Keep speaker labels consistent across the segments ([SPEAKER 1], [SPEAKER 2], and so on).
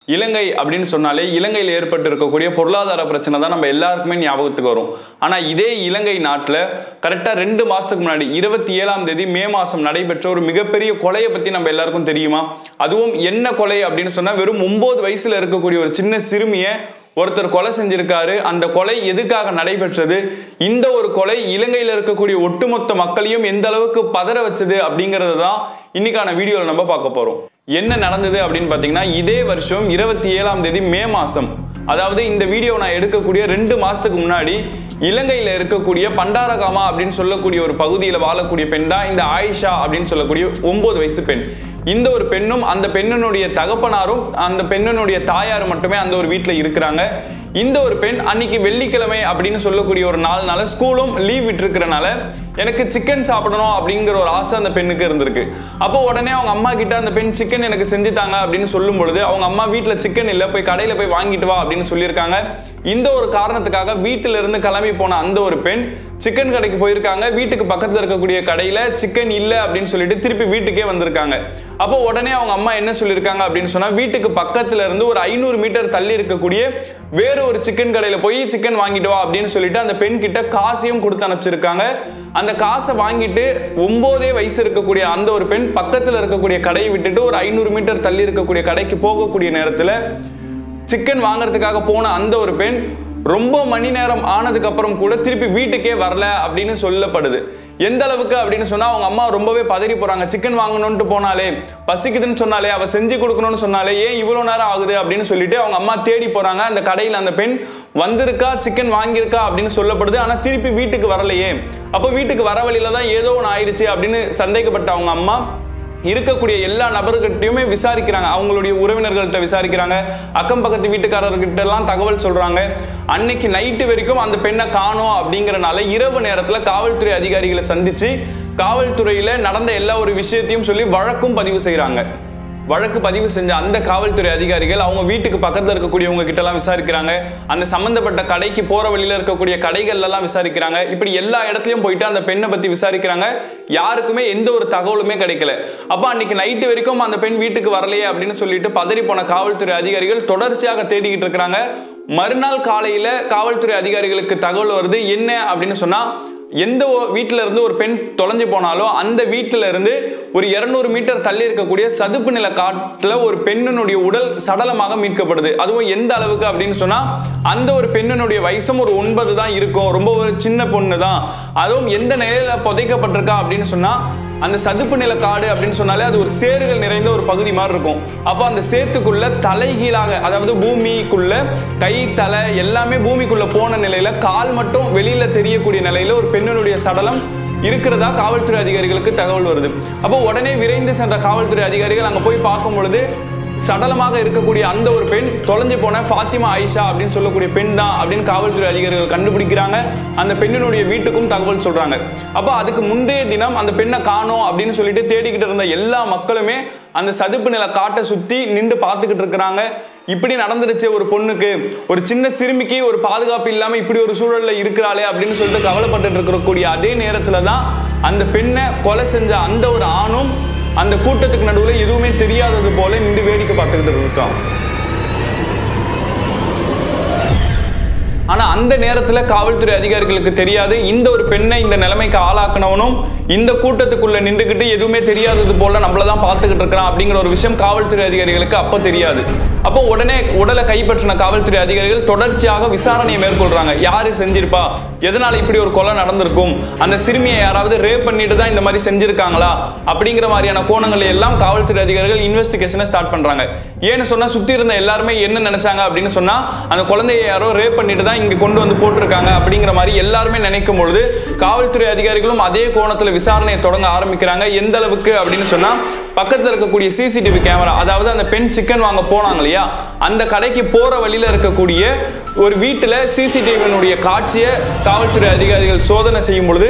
[SPEAKER 1] இலங்கை அப்படின்னு சொன்னாலே இலங்கையில் ஏற்பட்டு இருக்கக்கூடிய பொருளாதார பிரச்சனை தான் நம்ம எல்லாருக்குமே ஞாபகத்துக்கு வரும் ஆனால் இதே இலங்கை நாட்டில் கரெக்டாக ரெண்டு மாதத்துக்கு முன்னாடி இருபத்தி ஏழாம் தேதி மே மாதம் நடைபெற்ற ஒரு மிகப்பெரிய கொலையை பற்றி நம்ம எல்லாருக்கும் தெரியுமா அதுவும் என்ன கொலை அப்படின்னு சொன்னால் வெறும் ஒம்பது வயசில் இருக்கக்கூடிய ஒரு சின்ன சிறுமியை ஒருத்தர் கொலை செஞ்சிருக்காரு அந்த கொலை எதுக்காக நடைபெற்றது இந்த ஒரு கொலை இலங்கையில் இருக்கக்கூடிய ஒட்டுமொத்த மக்களையும் எந்த அளவுக்கு பதற வச்சது அப்படிங்கிறது தான் இன்னைக்கான வீடியோவில் நம்ம பார்க்க போகிறோம் என்ன நடந்தது அப்படின்னு பார்த்தீங்கன்னா இதே வருஷம் இருபத்தி ஏழாம் தேதி மே மாதம் அதாவது இந்த வீடியோ நான் எடுக்கக்கூடிய ரெண்டு மாதத்துக்கு முன்னாடி இலங்கையில் இருக்கக்கூடிய பண்டாரகாமா அப்படின்னு சொல்லக்கூடிய ஒரு பகுதியில் வாழக்கூடிய பெண் தான் இந்த ஆயிஷா அப்படின்னு சொல்லக்கூடிய ஒன்பது வயசு பெண் இந்த ஒரு பெண்ணும் அந்த பெண்ணினுடைய தகப்பனாரும் அந்த பெண்ணினுடைய தாயாரும் மட்டுமே அந்த ஒரு வீட்டில் இருக்கிறாங்க இந்த ஒரு பெண் அன்னைக்கு வெள்ளிக்கிழமை அப்படின்னு சொல்லக்கூடிய ஒரு நாள்னால ஸ்கூலும் லீவ் விட்டுருக்கிறனால எனக்கு சிக்கன் சாப்பிடணும் அப்படிங்கிற ஒரு ஆசை அந்த பெண்ணுக்கு இருந்திருக்கு அப்போ உடனே அவங்க அம்மா கிட்ட அந்த பெண் சிக்கன் எனக்கு செஞ்சு தாங்க அப்படின்னு சொல்லும் பொழுது அவங்க அம்மா வீட்டில் சிக்கன் இல்லை போய் கடையில் போய் வாங்கிட்டு வா அப்படின்னு சொல்லியிருக்காங்க இந்த ஒரு காரணத்துக்காக வீட்டில இருந்து கிளம்பி போன அந்த ஒரு பெண் சிக்கன் கடைக்கு போயிருக்காங்க வீட்டுக்கு பக்கத்தில் இருக்கக்கூடிய கடையில் சிக்கன் இல்லை அப்படின்னு சொல்லிட்டு திருப்பி வீட்டுக்கே வந்திருக்காங்க அப்போ உடனே அவங்க அம்மா என்ன சொல்லியிருக்காங்க அப்படின்னு சொன்னால் வீட்டுக்கு பக்கத்துல இருந்து ஒரு ஐநூறு மீட்டர் தள்ளி இருக்கக்கூடிய வேற ஒரு சிக்கன் கடையில் போய் சிக்கன் வாங்கிட்டு வா அப்படின்னு சொல்லிட்டு அந்த பெண் கிட்ட காசையும் கொடுத்து அனுப்பிச்சிருக்காங்க அந்த காசை வாங்கிட்டு ஒன்பதே வயசு இருக்கக்கூடிய அந்த ஒரு பெண் பக்கத்தில் இருக்கக்கூடிய கடையை விட்டுட்டு ஒரு ஐநூறு மீட்டர் தள்ளி இருக்கக்கூடிய கடைக்கு போகக்கூடிய நேரத்தில் சிக்கன் வாங்குறதுக்காக போன அந்த ஒரு பெண் ரொம்ப மணி நேரம் ஆனதுக்கு அப்புறம் கூட திருப்பி வீட்டுக்கே வரல அப்படின்னு சொல்லப்படுது எந்த அளவுக்கு அப்படின்னு சொன்னா அவங்க அம்மா ரொம்பவே பதறி போறாங்க சிக்கன் வாங்கணும்னு போனாலே பசிக்குதுன்னு சொன்னாலே அவ செஞ்சு கொடுக்கணும்னு சொன்னாலே ஏன் இவ்வளவு நேரம் ஆகுது அப்படின்னு சொல்லிட்டு அவங்க அம்மா தேடி போறாங்க அந்த கடையில் அந்த பெண் வந்திருக்கா சிக்கன் வாங்கியிருக்கா அப்படின்னு சொல்லப்படுது ஆனா திருப்பி வீட்டுக்கு வரலையே அப்போ வீட்டுக்கு வர வழியில தான் ஏதோ ஒன்று ஆயிடுச்சு அப்படின்னு சந்தேகப்பட்ட அவங்க அம்மா இருக்கக்கூடிய எல்லா நபர்கிட்டையுமே விசாரிக்கிறாங்க அவங்களுடைய உறவினர்கள்ட்ட விசாரிக்கிறாங்க அக்கம் பக்கத்து வீட்டுக்காரர்கிட்ட எல்லாம் தகவல் சொல்றாங்க அன்னைக்கு நைட்டு வரைக்கும் அந்த பெண்ணை காணோம் அப்படிங்கறனால இரவு நேரத்துல காவல்துறை அதிகாரிகளை சந்திச்சு காவல்துறையில நடந்த எல்லா ஒரு விஷயத்தையும் சொல்லி வழக்கும் பதிவு செய்றாங்க வழக்கு பதிவு செஞ்ச அந்த காவல்துறை அதிகாரிகள் அவங்க வீட்டுக்கு பக்கத்தில் இருக்கக்கூடியவங்க கிட்ட எல்லாம் விசாரிக்கிறாங்க அந்த சம்பந்தப்பட்ட கடைக்கு போற வழியில இருக்கக்கூடிய கடைகள்ல எல்லாம் விசாரிக்கிறாங்க இப்படி எல்லா இடத்துலயும் போயிட்டு அந்த பெண்ணை பத்தி விசாரிக்கிறாங்க யாருக்குமே எந்த ஒரு தகவலுமே கிடைக்கல அப்ப அன்னைக்கு நைட்டு வரைக்கும் அந்த பெண் வீட்டுக்கு வரலையே அப்படின்னு சொல்லிட்டு பதறி போன காவல்துறை அதிகாரிகள் தொடர்ச்சியாக தேடிக்கிட்டு இருக்கிறாங்க மறுநாள் காலையில காவல்துறை அதிகாரிகளுக்கு தகவல் வருது என்ன அப்படின்னு சொன்னா எந்த ஒ- வீட்டில இருந்து ஒரு பெண் தொலைஞ்சு போனாலும் அந்த வீட்டில இருந்து ஒரு 200 மீட்டர் தள்ளி இருக்கக்கூடிய சதுப்பு நில காட்டுல ஒரு பெண்ணினுடைய உடல் சடலமாக மீட்கப்படுது அதுவும் எந்த அளவுக்கு அப்படின்னு சொன்னா அந்த ஒரு பெண்ணினுடைய வயசும் ஒரு ஒன்பது தான் இருக்கும் ரொம்ப ஒரு சின்ன பொண்ணு தான் அதுவும் எந்த நிலையில புதைக்கப்பட்டிருக்கா அப்படின்னு சொன்னா அந்த சதுப்பு நில காடு அப்படின்னு சொன்னாலே அது ஒரு சேறுகள் நிறைந்த ஒரு பகுதி மாதிரி இருக்கும் அப்போ அந்த சேத்துக்குள்ள தலைகீழாக அதாவது பூமிக்குள்ள கை தலை எல்லாமே பூமிக்குள்ள போன நிலையில கால் மட்டும் வெளியில தெரியக்கூடிய நிலையில ஒரு பெண்ணினுடைய சடலம் இருக்கிறதா காவல்துறை அதிகாரிகளுக்கு தகவல் வருது அப்போ உடனே விரைந்து சென்ற காவல்துறை அதிகாரிகள் அங்க போய் பார்க்கும் பொழுது சடலமாக இருக்கக்கூடிய அந்த ஒரு பெண் தொலைஞ்சு போன ஃபாத்திமா ஆயிஷா அப்படின்னு சொல்லக்கூடிய பெண் தான் அப்படின்னு காவல்துறை அதிகாரிகள் கண்டுபிடிக்கிறாங்க அந்த பெண்ணினுடைய வீட்டுக்கும் தகவல் சொல்றாங்க அப்போ அதுக்கு முந்தைய தினம் அந்த பெண்ணை காணோம் அப்படின்னு சொல்லிட்டு தேடிக்கிட்டு இருந்த எல்லா மக்களுமே அந்த சதுப்பு நில காட்டை சுத்தி நின்று பார்த்துக்கிட்டு இருக்கிறாங்க இப்படி நடந்துருச்சு ஒரு பொண்ணுக்கு ஒரு சின்ன சிறுமிக்கு ஒரு பாதுகாப்பு இல்லாம இப்படி ஒரு சூழல்ல இருக்கிறாளே அப்படின்னு சொல்லிட்டு கவலைப்பட்டுட்டு இருக்கக்கூடிய அதே நேரத்துல தான் அந்த பெண்ணை கொலை செஞ்ச அந்த ஒரு ஆணும் அந்த கூட்டத்துக்கு நடுவுல எதுவுமே தெரியாதது போல நின்று வேடிக்கை பார்த்துக்கிட்டு இருக்கான் ஆனா அந்த நேரத்துல காவல்துறை அதிகாரிகளுக்கு தெரியாது இந்த ஒரு பெண்ணை இந்த நிலைமைக்கு ஆளாக்குனவனும் இந்த கூட்டத்துக்குள்ள நின்றுக்கிட்டு எதுவுமே தெரியாதது போல நம்மள தான் பார்த்துக்கிட்டு இருக்கிறான் அப்படிங்கிற ஒரு விஷயம் காவல்துறை அதிகாரிகளுக்கு அப்போ தெரியாது அப்போ உடனே உடலை கைப்பற்றின காவல்துறை அதிகாரிகள் தொடர்ச்சியாக விசாரணையை மேற்கொள்றாங்க யாரு செஞ்சிருப்பா எதனால இப்படி ஒரு கொலை நடந்திருக்கும் அந்த சிறுமியை யாராவது ரேப் பண்ணிட்டு தான் இந்த மாதிரி செஞ்சிருக்காங்களா அப்படிங்கிற மாதிரியான கோணங்களை எல்லாம் காவல்துறை அதிகாரிகள் இன்வெஸ்டிகேஷனை ஸ்டார்ட் பண்றாங்க ஏன்னு சொன்னா சுத்தி இருந்த எல்லாருமே என்ன நினைச்சாங்க அப்படின்னு சொன்னா அந்த குழந்தையை யாரோ ரேப் பண்ணிட்டு தான் இங்க கொண்டு வந்து போட்டிருக்காங்க அப்படிங்கிற மாதிரி எல்லாருமே நினைக்கும் பொழுது காவல்துறை அதிகாரிகளும் அதே கோணத்துல விசாரணையை தொடங்க ஆரம்பிக்கிறாங்க எந்த அளவுக்கு அப்படின்னு சொன்னா பக்கத்துல இருக்கக்கூடிய சிசிடிவி கேமரா அதாவது அந்த பெண் சிக்கன் வாங்க போனாங்க இல்லையா அந்த கடைக்கு போற வழியில இருக்கக்கூடிய ஒரு வீட்டுல சிசிடிவியினுடைய காட்சியை காவல்துறை அதிகாரிகள் சோதனை செய்யும் பொழுது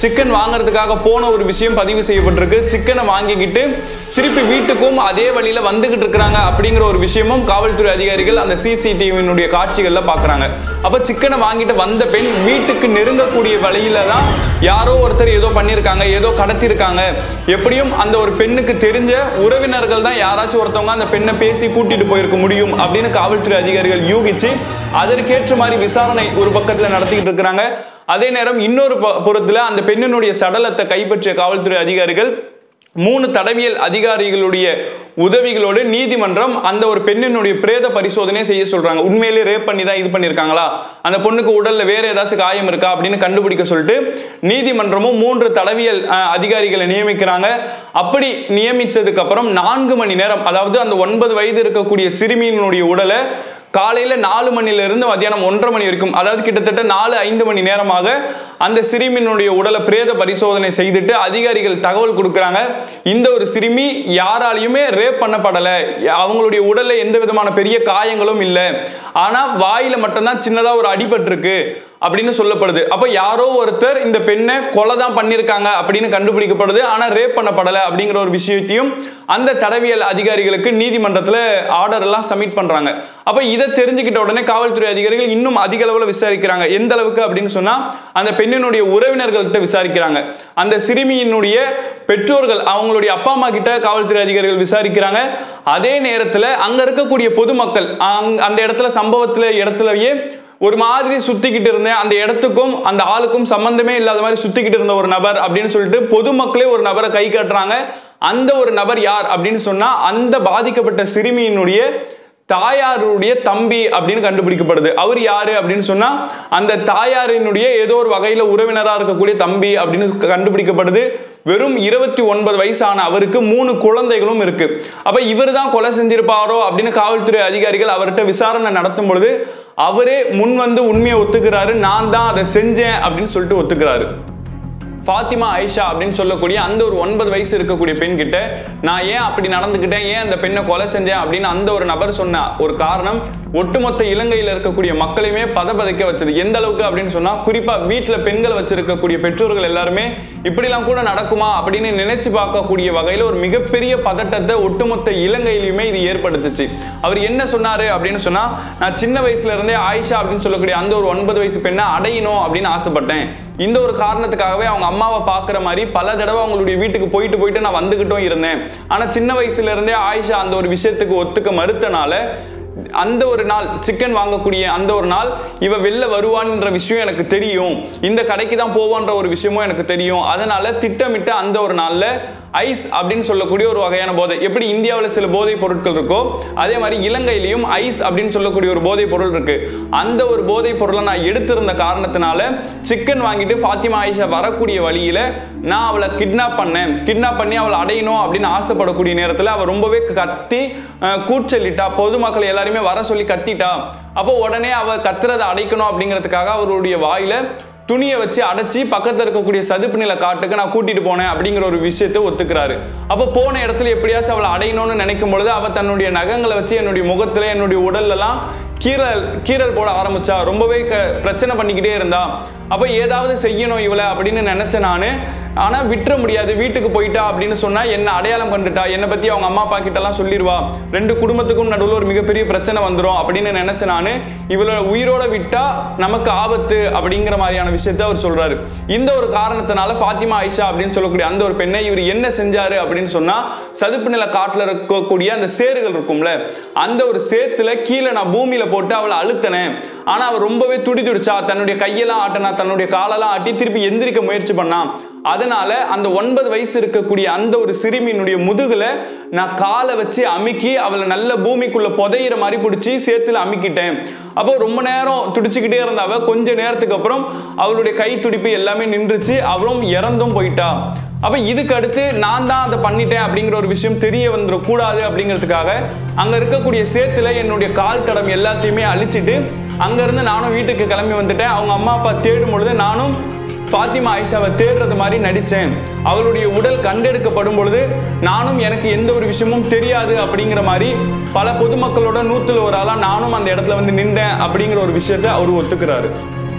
[SPEAKER 1] சிக்கன் வாங்குறதுக்காக போன ஒரு விஷயம் பதிவு செய்யப்பட்டிருக்கு சிக்கனை வாங்கிக்கிட்டு திருப்பி வீட்டுக்கும் அதே வழியில வந்துகிட்டு இருக்கிறாங்க அப்படிங்கிற ஒரு விஷயமும் காவல்துறை அதிகாரிகள் அந்த சிசிடிவியினுடைய காட்சிகள்ல பாக்குறாங்க அப்ப சிக்கனை வாங்கிட்டு வந்த பெண் வீட்டுக்கு நெருங்கக்கூடிய வழியில தான் யாரோ ஒருத்தர் ஏதோ பண்ணியிருக்காங்க ஏதோ கடத்திருக்காங்க எப்படியும் அந்த ஒரு பெண்ணுக்கு தெரிஞ்ச உறவினர்கள் தான் யாராச்சும் ஒருத்தவங்க அந்த பெண்ணை பேசி கூட்டிட்டு போயிருக்க முடியும் அப்படின்னு காவல்துறை அதிகாரிகள் யூகிச்சு அதற்கேற்ற மாதிரி விசாரணை ஒரு பக்கத்துல நடத்திக்கிட்டு இருக்கிறாங்க அதே நேரம் இன்னொரு ப- புறத்துல அந்த பெண்ணினுடைய சடலத்தை கைப்பற்றிய காவல்துறை அதிகாரிகள் மூணு தடவியல் அதிகாரிகளுடைய உதவிகளோடு நீதிமன்றம் அந்த ஒரு பெண்ணினுடைய பிரேத பரிசோதனை செய்ய சொல்றாங்க உண்மையிலேயே ரேப் பண்ணி தான் இது பண்ணியிருக்காங்களா அந்த பொண்ணுக்கு உடல்ல வேற ஏதாச்சும் காயம் இருக்கா அப்படின்னு கண்டுபிடிக்க சொல்லிட்டு நீதிமன்றமும் மூன்று தடவியல் அஹ், அதிகாரிகளை நியமிக்கிறாங்க அப்படி நியமிச்சதுக்கு அப்புறம் நான்கு மணி நேரம் அதாவது அந்த ஒன்பது வயது இருக்கக்கூடிய சிறுமியினுடைய உடலை காலையில நாலு மணில இருந்து மத்தியானம் ஒன்றரை மணி வரைக்கும் அதாவது கிட்டத்தட்ட நாலு ஐந்து மணி நேரமாக அந்த சிறுமியினுடைய உடலை பிரேத பரிசோதனை செய்துட்டு அதிகாரிகள் தகவல் கொடுக்குறாங்க இந்த ஒரு சிறுமி யாராலையுமே ரேப் பண்ணப்படலை அவங்களுடைய உடல்ல எந்த விதமான பெரிய காயங்களும் இல்லை ஆனா வாயில மட்டும்தான் சின்னதா ஒரு அடிபட்டிருக்கு அப்படின்னு சொல்லப்படுது அப்ப யாரோ ஒருத்தர் இந்த பெண்ணை கொலை தான் பண்ணியிருக்காங்க அப்படின்னு கண்டுபிடிக்கப்படுது ஆனா ரேப் பண்ணப்படலை அப்படிங்கிற ஒரு விஷயத்தையும் அந்த தடவியல் அதிகாரிகளுக்கு நீதிமன்றத்துல ஆர்டர் எல்லாம் சப்மிட் பண்றாங்க அப்ப இதை தெரிஞ்சுக்கிட்ட உடனே காவல்துறை அதிகாரிகள் இன்னும் அதிக அளவுல விசாரிக்கிறாங்க எந்த அளவுக்கு அப்படின்னு சொன்னா அந்த பெண்ணினுடைய உறவினர்கள்ட்ட விசாரிக்கிறாங்க அந்த சிறுமியினுடைய பெற்றோர்கள் அவங்களுடைய அப்பா அம்மா கிட்ட காவல்துறை அதிகாரிகள் விசாரிக்கிறாங்க அதே நேரத்துல அங்க இருக்கக்கூடிய பொதுமக்கள் அங்க- அந்த இடத்துல சம்பவத்துல இடத்துலயே ஒரு மாதிரி சுத்திக்கிட்டு இருந்தேன் அந்த இடத்துக்கும் அந்த ஆளுக்கும் சம்பந்தமே இல்லாத மாதிரி சுத்திக்கிட்டு இருந்த ஒரு நபர் அப்படின்னு சொல்லிட்டு பொதுமக்களே ஒரு நபரை கை காட்டுறாங்க அந்த ஒரு நபர் யார் அப்படின்னு சொன்னா அந்த பாதிக்கப்பட்ட சிறுமியினுடைய தாயாருடைய தம்பி அப்படின்னு கண்டுபிடிக்கப்படுது அவர் யாரு அப்படின்னு சொன்னா அந்த தாயாரினுடைய ஏதோ ஒரு வகையில உறவினரா இருக்கக்கூடிய தம்பி அப்படின்னு கண்டுபிடிக்கப்படுது வெறும் இருபத்தி ஒன்பது வயசான அவருக்கு மூணு குழந்தைகளும் இருக்கு அப்ப இவர் தான் கொலை செஞ்சிருப்பாரோ அப்படின்னு காவல்துறை அதிகாரிகள் அவர்கிட்ட விசாரணை நடத்தும் பொழுது அவரே முன் வந்து உண்மையை ஒத்துக்கிறாரு நான் தான் அதை செஞ்சேன் அப்படின்னு சொல்லிட்டு ஒத்துக்கிறாரு ஃபாத்திமா ஐஷா அப்படின்னு சொல்லக்கூடிய அந்த ஒரு ஒன்பது வயசு இருக்கக்கூடிய பெண் கிட்ட நான் ஏன் அப்படி நடந்துக்கிட்டேன் ஏன் அந்த பெண்ணை கொலை செஞ்சேன் அப்படின்னு அந்த ஒரு நபர் சொன்ன ஒரு காரணம் ஒட்டுமொத்த இலங்கையில் இருக்கக்கூடிய மக்களையுமே பதபதைக்க வச்சது எந்த அளவுக்கு அப்படின்னு சொன்னா குறிப்பா வீட்டுல பெண்களை வச்சிருக்கக்கூடிய பெற்றோர்கள் எல்லாருமே இப்படிலாம் கூட நடக்குமா அப்படின்னு நினைச்சு பார்க்கக்கூடிய வகையில ஒரு மிகப்பெரிய பதட்டத்தை ஒட்டுமொத்த இலங்கையிலுமே இது ஏற்படுத்துச்சு அவர் என்ன சொன்னாரு அப்படின்னு சொன்னா நான் சின்ன வயசுல இருந்தே ஆயிஷா அப்படின்னு சொல்லக்கூடிய அந்த ஒரு ஒன்பது வயசு பெண்ணை அடையணும் அப்படின்னு ஆசைப்பட்டேன் இந்த ஒரு காரணத்துக்காகவே அவங்க அம்மாவை பார்க்குற மாதிரி பல தடவை அவங்களுடைய வீட்டுக்கு போயிட்டு போயிட்டு நான் வந்துகிட்டும் இருந்தேன் ஆனா சின்ன வயசுல இருந்தே ஆயிஷா அந்த ஒரு விஷயத்துக்கு ஒத்துக்க மறுத்தனால அந்த ஒரு நாள் சிக்கன் வாங்கக்கூடிய அந்த ஒரு நாள் இவ வெளில வருவான்ற விஷயம் எனக்கு தெரியும் இந்த கடைக்கு தான் போவான்ற ஒரு விஷயமும் எனக்கு தெரியும் அதனால திட்டமிட்டு அந்த ஒரு நாள்ல ஐஸ் அப்படின்னு சொல்லக்கூடிய ஒரு வகையான போதை எப்படி இந்தியாவில் சில போதைப் பொருட்கள் இருக்கோ அதே மாதிரி இலங்கையிலையும் ஐஸ் அப்படின்னு சொல்லக்கூடிய ஒரு போதைப் பொருள் இருக்கு அந்த ஒரு போதைப் பொருளை நான் எடுத்திருந்த காரணத்தினால சிக்கன் வாங்கிட்டு ஃபாத்திமா ஆயிஷா வரக்கூடிய வழியில நான் அவளை கிட்னாப் பண்ணேன் கிட்னாப் பண்ணி அவளை அடையணும் அப்படின்னு ஆசைப்படக்கூடிய நேரத்தில் அவள் ரொம்பவே கத்தி அஹ், கூச்சலிட்டா பொதுமக்கள் எல்லாருமே வர சொல்லி கத்திட்டா அப்போ உடனே அவ கத்துறதை அடைக்கணும் அப்படிங்கிறதுக்காக அவருடைய வாயில துணியை வச்சு அடைச்சி பக்கத்துல இருக்கக்கூடிய சதுப்பு நில காட்டுக்கு நான் கூட்டிட்டு போனேன் அப்படிங்கிற ஒரு விஷயத்தை ஒத்துக்கிறாரு அப்போ போன இடத்துல எப்படியாச்சும் அவளை அடையணும்னு நினைக்கும் பொழுது அவ தன்னுடைய நகங்களை வச்சு என்னுடைய முகத்துல என்னுடைய உடல்ல எல்லாம் கீரல் கீரல் போட ஆரம்பிச்சா ரொம்பவே க பிரச்சனை பண்ணிக்கிட்டே இருந்தா அப்போ ஏதாவது செய்யணும் இவளை அப்படின்னு நினைச்சேன் நான் ஆனா விட்டுற முடியாது வீட்டுக்கு போயிட்டா அப்படின்னு சொன்னா என்ன அடையாளம் கண்டுட்டா என்னை பத்தி அவங்க அம்மா அப்பா கிட்ட எல்லாம் சொல்லிடுவா ரெண்டு குடும்பத்துக்கும் நடுவில் ஒரு மிகப்பெரிய பிரச்சனை வந்துடும் அப்படின்னு நினைச்ச நான் இவளோட உயிரோட விட்டா நமக்கு ஆபத்து அப்படிங்கிற மாதிரியான விஷயத்த அவர் சொல்றாரு இந்த ஒரு காரணத்தினால ஃபாத்திமா ஐஷா அப்படின்னு சொல்லக்கூடிய அந்த ஒரு பெண்ணை இவர் என்ன செஞ்சாரு அப்படின்னு சொன்னா சதுப்பு நில காட்டுல இருக்கக்கூடிய அந்த சேறுகள் இருக்கும்ல அந்த ஒரு சேத்துல கீழே நான் பூமியில போட்டு அவளை அழுத்தினேன் ஆனா அவள் ரொம்பவே துடி துடிச்சா தன்னுடைய கையெல்லாம் ஆட்டினா தன்னுடைய காலெல்லாம் ஆட்டி திருப்பி எந்திரிக்க முயற்சி பண்ணான் அதனால அந்த ஒன்பது வயசு இருக்கக்கூடிய அந்த ஒரு சிறுமியினுடைய முதுகுல நான் காலை வச்சு அமுக்கி அவளை நல்ல பூமிக்குள்ள புதையிற மாதிரி பிடிச்சி சேத்துல அமுக்கிட்டேன் அப்போ ரொம்ப நேரம் துடிச்சுக்கிட்டே இருந்த அவ கொஞ்ச நேரத்துக்கு அப்புறம் அவளுடைய கை துடிப்பு எல்லாமே நின்றுச்சு அவளும் இறந்தும் போயிட்டா அப்ப இதுக்கு அடுத்து நான் தான் அதை பண்ணிட்டேன் அப்படிங்கிற ஒரு விஷயம் தெரிய வந்துடக்கூடாது அப்படிங்கிறதுக்காக அங்க இருக்கக்கூடிய சேத்துல என்னுடைய கால் தடம் எல்லாத்தையுமே அழிச்சிட்டு அங்க இருந்து நானும் வீட்டுக்கு கிளம்பி வந்துட்டேன் அவங்க அம்மா அப்பா தேடும் பொழுது நானும் ஃபாத்திமா ஆயிஷாவை தேடுறது மாதிரி நடித்தேன் அவளுடைய உடல் கண்டெடுக்கப்படும் பொழுது நானும் எனக்கு எந்த ஒரு விஷயமும் தெரியாது அப்படிங்கிற மாதிரி பல பொதுமக்களோட நூத்துல ஒரு ஆளா நானும் அந்த இடத்துல வந்து நின்றேன் அப்படிங்கிற ஒரு விஷயத்தை அவர் ஒத்துக்கிறாரு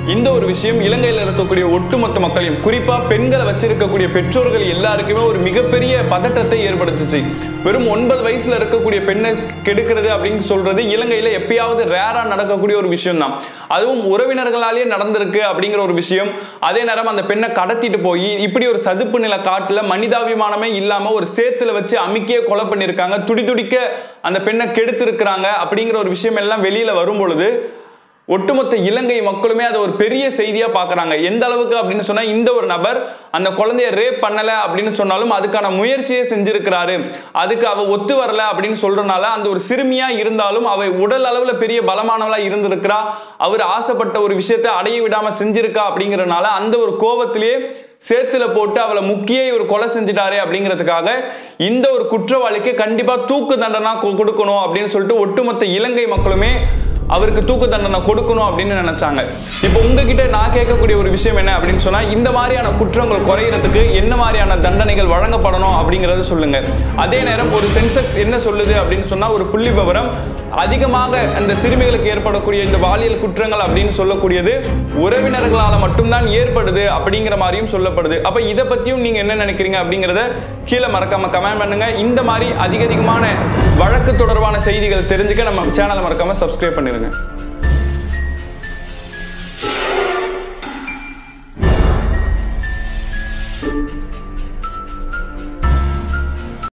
[SPEAKER 1] இந்த ஒரு விஷயம் இலங்கையில் இருக்கக்கூடிய ஒட்டுமொத்த மக்களையும் குறிப்பா பெண்களை வச்சிருக்கக்கூடிய பெற்றோர்கள் எல்லாருக்குமே ஒரு மிகப்பெரிய பதட்டத்தை ஏற்படுத்துச்சு வெறும் ஒன்பது வயசுல இருக்கக்கூடிய பெண்ணை கெடுக்கிறது அப்படின்னு சொல்றது இலங்கையில எப்பயாவது ரேரா நடக்கக்கூடிய ஒரு விஷயம் தான் அதுவும் உறவினர்களாலேயே நடந்திருக்கு அப்படிங்கிற ஒரு விஷயம் அதே நேரம் அந்த பெண்ணை கடத்திட்டு போய் இப்படி ஒரு சதுப்பு நில காட்டுல மனிதாபிமானமே இல்லாம ஒரு சேத்துல வச்சு அமுக்கியே கொலை பண்ணியிருக்காங்க துடி துடிக்க அந்த பெண்ணை கெடுத்திருக்கிறாங்க அப்படிங்கிற ஒரு விஷயம் எல்லாம் வெளியில வரும் பொழுது ஒட்டுமொத்த இலங்கை மக்களுமே அதை ஒரு பெரிய செய்தியா பார்க்கறாங்க எந்த அளவுக்கு அப்படின்னு சொன்னா இந்த ஒரு நபர் அந்த குழந்தைய ரேப் பண்ணல அப்படின்னு சொன்னாலும் அதுக்கான முயற்சியை செஞ்சிருக்கிறாரு அதுக்கு அவ ஒத்து வரல அப்படின்னு சொல்றனால அந்த ஒரு சிறுமியா இருந்தாலும் அவ உடல் அளவுல பெரிய பலமானவளா இருந்திருக்கிறா அவர் ஆசைப்பட்ட ஒரு விஷயத்தை அடைய விடாம செஞ்சிருக்கா அப்படிங்கறனால அந்த ஒரு கோபத்திலேயே சேத்துல போட்டு அவளை முக்கிய ஒரு கொலை செஞ்சுட்டாரே அப்படிங்கிறதுக்காக இந்த ஒரு குற்றவாளிக்கு கண்டிப்பா தூக்கு தண்டனை கொ- கொடுக்கணும் அப்படின்னு சொல்லிட்டு ஒட்டுமொத்த இலங்கை மக்களுமே அவருக்கு தூக்கு தண்டனை கொடுக்கணும் அப்படின்னு நினைச்சாங்க இப்போ உங்ககிட்ட நான் கேட்கக்கூடிய ஒரு விஷயம் என்ன அப்படின்னு சொன்னா இந்த மாதிரியான குற்றங்கள் குறையிறதுக்கு என்ன மாதிரியான தண்டனைகள் வழங்கப்படணும் அப்படிங்கறத சொல்லுங்க அதே நேரம் ஒரு சென்செக்ஸ் என்ன சொல்லுது அப்படின்னு சொன்னா ஒரு புள்ளி விவரம் அதிகமாக அந்த சிறுமிகளுக்கு ஏற்படக்கூடிய இந்த பாலியல் குற்றங்கள் அப்படின்னு சொல்லக்கூடியது உறவினர்களால மட்டும்தான் ஏற்படுது அப்படிங்கிற மாதிரியும் சொல்லப்படுது அப்ப இதை பத்தியும் நீங்க என்ன நினைக்கிறீங்க அப்படிங்கறத கீழே மறக்காம கமெண்ட் பண்ணுங்க இந்த மாதிரி அதிக அதிகமான வழக்கு தொடர்பான செய்திகள் தெரிஞ்சுக்க நம்ம சேனலை மறக்காம சப்ஸ்கிரைப் பண்ணிருங்க